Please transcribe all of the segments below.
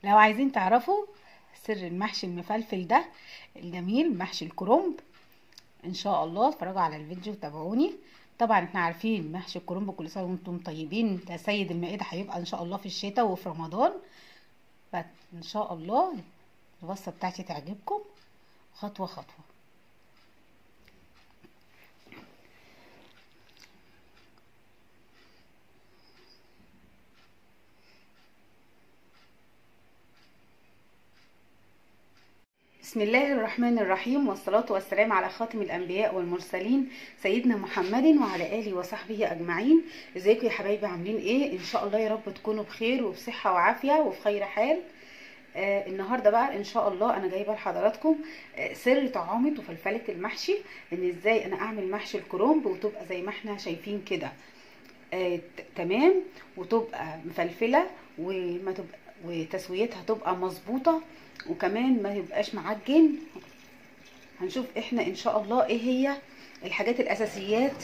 لو عايزين تعرفوا سر المحشي المفلفل ده الجميل محشي الكرنب ان شاء الله اتفرجوا على الفيديو وتابعوني طبعا احنا عارفين محشي الكرنب كل سنه وانتم طيبين ده سيد المائده هيبقى ان شاء الله في الشتاء وفي رمضان فان شاء الله الوصفه بتاعتي تعجبكم خطوه خطوه بسم الله الرحمن الرحيم والصلاة والسلام على خاتم الأنبياء والمرسلين سيدنا محمد وعلى آله وصحبه أجمعين ازيكم يا حبايبي عاملين ايه إن شاء الله يا رب تكونوا بخير وبصحة وعافية وفي خير حال آه النهارده بقى ان شاء الله انا جايبه لحضراتكم آه سر طعامه وفلفله المحشي ان ازاي انا اعمل محشي الكرنب وتبقى زي ما احنا شايفين كده آه تمام وتبقى مفلفله وما تبقى وتسويتها تبقى مظبوطه وكمان ما يبقاش معجن هنشوف احنا ان شاء الله ايه هي الحاجات الاساسيات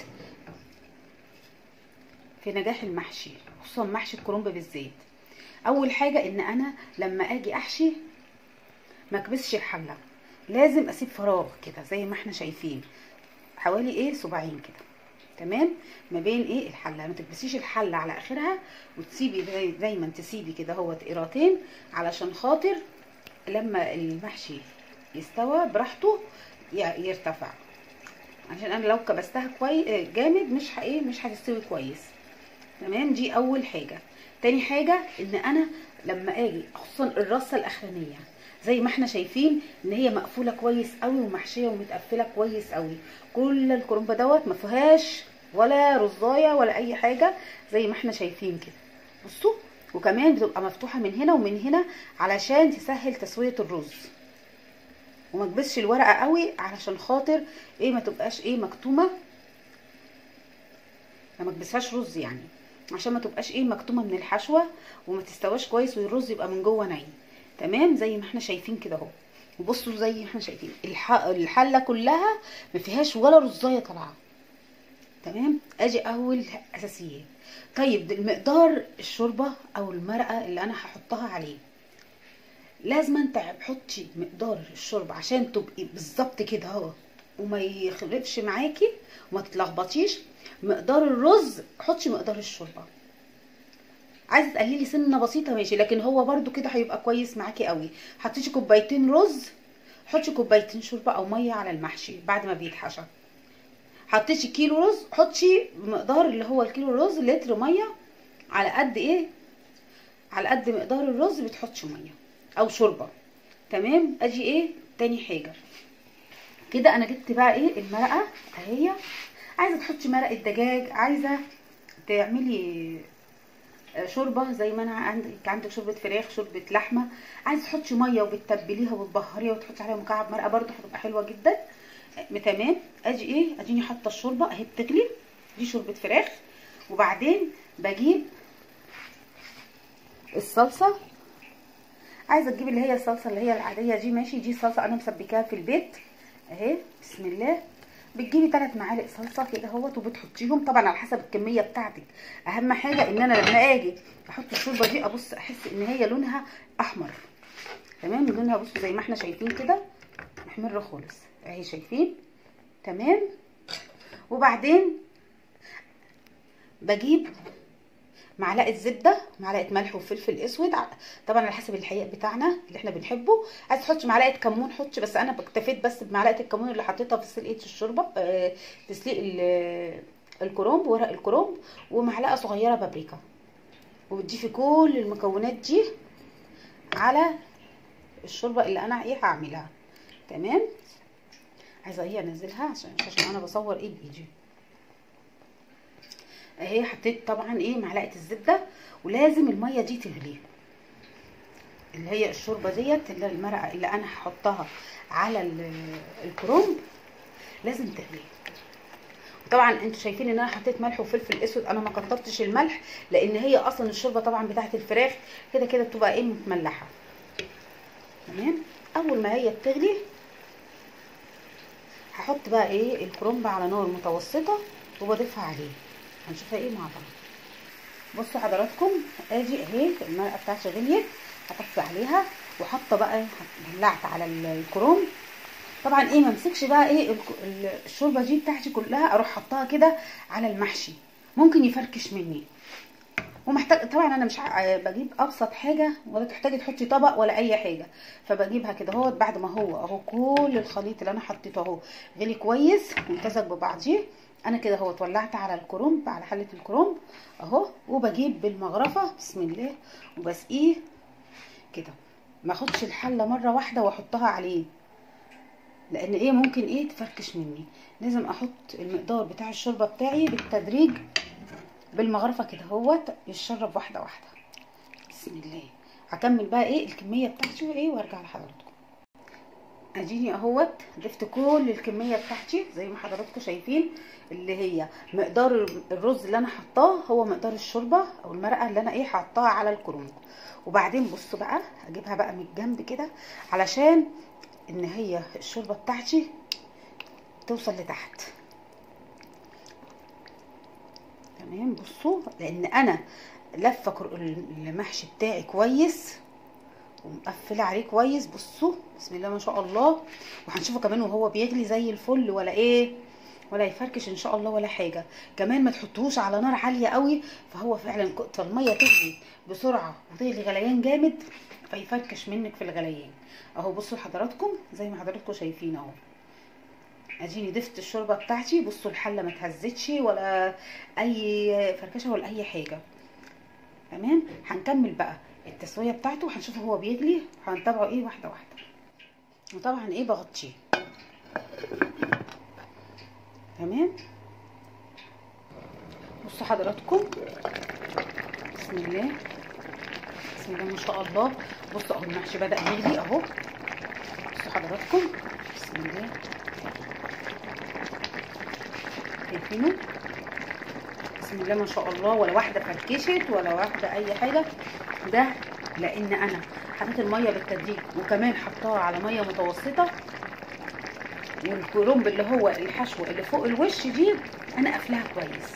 في نجاح المحشي خصوصا محشي الكرنب بالذات اول حاجه ان انا لما اجي احشي ما اكبسش الحله لازم اسيب فراغ كده زي ما احنا شايفين حوالي ايه صباعين كده تمام ما بين ايه الحله ما تكبسيش الحله على اخرها وتسيبي زي دايما تسيبي كده اهوت قيرتين علشان خاطر لما المحشي يستوى براحته يرتفع عشان انا لو كبستها كويس جامد مش ايه مش هتستوي كويس تمام دي اول حاجه تاني حاجه ان انا لما اجي خصوصا الرصه الاخرانيه زي ما احنا شايفين ان هي مقفوله كويس قوي ومحشيه ومتقفله كويس قوي كل الكرنب دوت ما فيهاش ولا رزايه ولا اي حاجه زي ما احنا شايفين كده بصوا وكمان بتبقى مفتوحه من هنا ومن هنا علشان تسهل تسويه الرز وما تكبسش الورقه قوي علشان خاطر ايه ما تبقاش ايه مكتومه ما تكبسهاش رز يعني عشان ما تبقاش ايه مكتومه من الحشوه وما تستواش كويس والرز يبقى من جوه ني تمام زي ما احنا شايفين كده اهو وبصوا زي ما احنا شايفين الح... الحله كلها ما فيهاش ولا رزايه طالعه تمام اجي اول اساسيات طيب المقدار الشوربه او المرقه اللي انا هحطها عليه لازم انت تحطي مقدار الشوربه عشان تبقي بالظبط كده اهو وما يخربش معاكي وما تتلخبطيش مقدار الرز حطي مقدار الشوربه عايزه تقللي سنه بسيطه ماشي لكن هو برده كده هيبقى كويس معاكي قوي حطيتي كوبايتين رز حطي كوبايتين شوربه او ميه على المحشي بعد ما بيتحشى حطيتي كيلو رز حطي مقدار اللي هو الكيلو رز لتر ميه على قد ايه على قد مقدار الرز بتحطي ميه او شوربه تمام اجي ايه تاني حاجه كده انا جبت بقى ايه المرقه اهي عايزه تحطي مرقه دجاج عايزه تعملي شوربه زي ما انا عندك عندك شوربه فراخ شوربه لحمه عايزه تحطي ميه وبتتبليها وتبهريها وتحطي عليها مكعب مرقه برده هتبقى حلوه جدا تمام اجي ايه اديني حاطه الشوربه اهي بتغلي دي شوربه فراخ وبعدين بجيب الصلصه عايزه تجيب اللي هي الصلصه اللي هي العاديه دي ماشي دي صلصه انا مسبكاها في البيت اهي بسم الله بتجيبي 3 معالق صلصه كده اهوت وبتحطيهم طبعا على حسب الكميه بتاعتك اهم حاجه ان انا لما اجي احط الشوربه دي ابص احس ان هي لونها احمر تمام لونها بصوا زي ما احنا شايفين كده محمر خالص اهي شايفين تمام وبعدين بجيب معلقه زبده معلقه ملح وفلفل اسود طبعا على حسب الحقيق بتاعنا اللي احنا بنحبه عايز تحطي معلقه كمون حطي بس انا اكتفيت بس بمعلقه الكمون اللي حطيتها في سلقه الشوربه آه تسليق الكرنب ورق الكرنب ومعلقه صغيره بابريكا وبتضيفي كل المكونات دي على الشوربه اللي انا ايه هعملها تمام عايزه ايه انزلها عشان عشان انا بصور ايه بايدي اهي حطيت طبعا ايه معلقه الزبده ولازم الميه دي تغلي اللي هي الشوربه ديت اللي المرقه اللي انا هحطها على الكرنب لازم تغلي وطبعا انتوا شايفين ان انا حطيت ملح وفلفل اسود انا ما كترتش الملح لان هي اصلا الشوربه طبعا بتاعه الفراخ كده كده بتبقى ايه متملحه تمام اول ما هي بتغلي هحط بقى ايه الكرنب على نار متوسطه وبضيفها عليه هنشوفها ايه مع بعض بصوا حضراتكم ادي اهي المرقه بتاعتي غليت هطفي عليها وحاطه بقى ولعت على الكروم طبعا ايه ما امسكش بقى ايه الشوربه دي بتاعتي كلها اروح حطها كده على المحشي ممكن يفركش مني ومحتاج طبعا انا مش ع... بجيب ابسط حاجه ولا تحتاجي تحطي طبق ولا اي حاجه فبجيبها كده اهو بعد ما هو اهو كل الخليط اللي انا حطيته اهو غلي كويس وامتزج ببعضيه انا كده اهو ولعت على الكرنب على حله الكرنب اهو وبجيب بالمغرفه بسم الله وبسقيه كده ما اخدش الحله مره واحده واحطها عليه لان ايه ممكن ايه تفركش مني لازم احط المقدار بتاع الشوربه بتاعي بالتدريج بالمغرفه كده اهوت يتشرب واحده واحده بسم الله هكمل بقى ايه الكميه بتاعتي وايه وارجع لحضراتكم اديني اهوت ضفت كل الكميه بتاعتي زي ما حضراتكم شايفين اللي هي مقدار الرز اللي انا حطاه هو مقدار الشوربه او المرقه اللي انا ايه حطاها على الكرنب وبعدين بصوا بقى هجيبها بقى من الجنب كده علشان ان هي الشوربه بتاعتي توصل لتحت تمام بصوا لان انا لفه المحشي بتاعي كويس ومقفله عليه كويس بصوا بسم الله ما شاء الله وهنشوفه كمان وهو بيغلي زي الفل ولا ايه ولا يفركش ان شاء الله ولا حاجه كمان ما تحطوش على نار عاليه قوي فهو فعلا فالميه تغلي بسرعه وتغلي غليان جامد فيفركش منك في الغليان اهو بصوا لحضراتكم زي ما حضراتكم شايفين اهو اديني ضفت الشوربه بتاعتي بصوا الحله ما اتهزتش ولا اي فركشه ولا اي حاجه تمام هنكمل بقى التسويه بتاعته وهنشوف هو بيغلي هنتابعه ايه واحده واحده وطبعا ايه بغطيه تمام بصوا حضراتكم بسم الله بسم الله ما شاء الله بصوا اهو المحشي بدا يغلي اهو بصوا حضراتكم بسم الله شايفينه بسم الله ما شاء الله ولا واحده فركشت ولا واحده اي حاجه ده لان انا حطيت الميه بالتدريج وكمان حطاها على ميه متوسطه والكرنب اللي هو الحشو اللي فوق الوش دي انا قافلاها كويس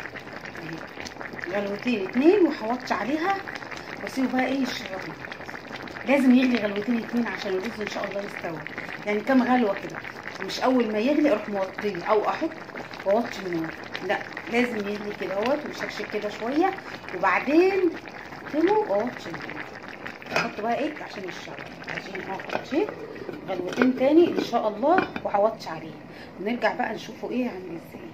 غلوتين اتنين وحوطش عليها واسيبه بقى ايه يشرب لازم يغلي غلوتين اتنين عشان الرز ان شاء الله يستوي يعني كام غلوه كده مش اول ما يغلي اروح موطيه او احط واوطي النار لا لازم يغلي كده اهوت ويشكشك كده شويه وبعدين اقفله واوطي النار احط بقى ايه عشان يشرب عشان احط غلوتين تاني ان شاء الله وهوطش عليه ونرجع بقى نشوفه ايه عامل ازاي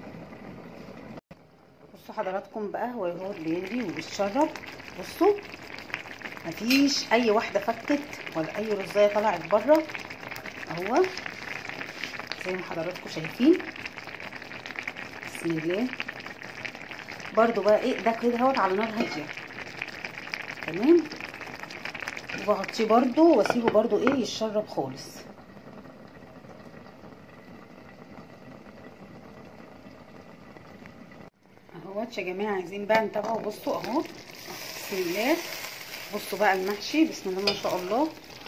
بصوا حضراتكم بقى هو هو بيغلي وبيتشرب بصوا مفيش اي واحده فكت ولا اي رزايه طلعت بره اهو زي ما حضراتكم شايفين بسم الله برضو بقى ايه ده كده اهوت على نار هاديه تمام وبغطيه برضو واسيبه برضو ايه يتشرب خالص اهوت يا جماعه عايزين بقى نتابعه بصوا اهو بسم الله بصوا بقى المحشي بسم الله ما شاء الله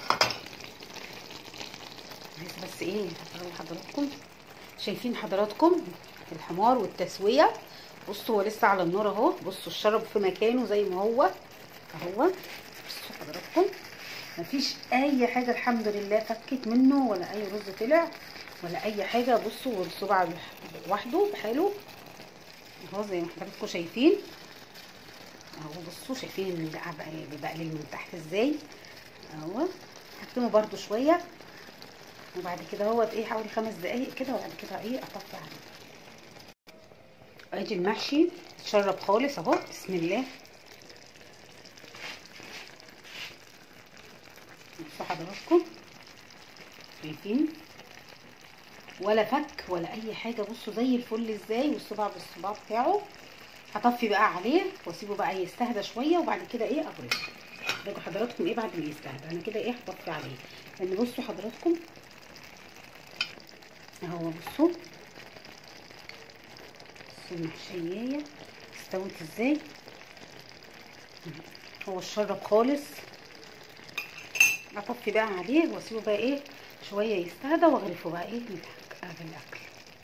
عايز بس ايه هفرج حضراتكم شايفين حضراتكم الحمار والتسويه بصوا هو لسه على النار اهو بصوا الشرب في مكانه زي ما هو اهو بصوا حضراتكم مفيش اي حاجه الحمد لله فكت منه ولا اي رز طلع ولا اي حاجه بصوا والصبع لوحده بحاله اهو زي ما حضراتكم شايفين اهو بصوا شايفين النقع بقلل من تحت ازاي اهو هكتمه برده شويه وبعد كده اهوت ايه حوالي خمس دقايق كده وبعد كده ايه اطفي عليه ادي المحشي اتشرب خالص اهو بسم الله بصوا حضراتكم شايفين ولا فك ولا اي حاجه بصوا زي الفل ازاي والصباع بالصباع بتاعه هطفي بقى عليه واسيبه بقى يستهدى شويه وبعد كده ايه ابرده ده حضراتكم ايه بعد ما يستهدى انا كده ايه هطفي عليه لان بصوا حضراتكم اهو بصوا بصوا المحشية استوت ازاي هو الشرب خالص اطفي بقى عليه واسيبه بقى ايه شويه يستهدى واغرفه بقى ايه في الاكل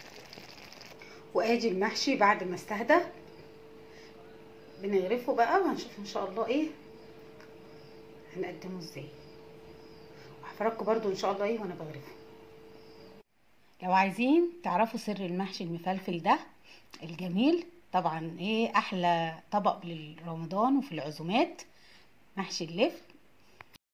وادي المحشي بعد ما استهدى بنغرفه بقى وهنشوف ان شاء الله ايه هنقدمه ازاي وهفرجكم برضو ان شاء الله ايه وانا بغرفه لو عايزين تعرفوا سر المحشي المفلفل ده الجميل طبعا ايه احلى طبق لرمضان وفي العزومات محشي اللفت